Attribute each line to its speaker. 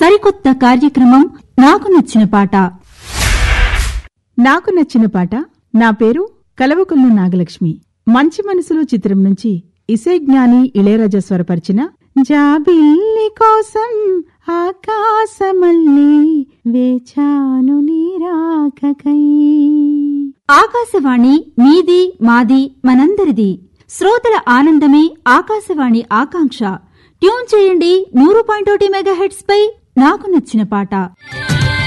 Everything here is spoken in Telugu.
Speaker 1: సరికొత్త కార్యక్రమం నాకు నచ్చిన పాట
Speaker 2: నాకు నచ్చిన పాట నా పేరు కలవకుల్లు నాగలక్ష్మి మంచి మనసులు చిత్రం నుంచి ఇసే జ్ఞాని ఇళయరాజా స్వరపరిచిన జాబిల్లి కోసం ఆకాశమల్లి వేచాను నీరాకకై
Speaker 1: ఆకాశవాణి మీది మాది మనందరిది శ్రోతల ఆనందమే ఆకాశవాణి ఆకాంక్ష ట్యూన్ చేయండి నూరు పాయింట్ ఒకటి మెగాహెట్స్ పై నాకు నచ్చిన పాట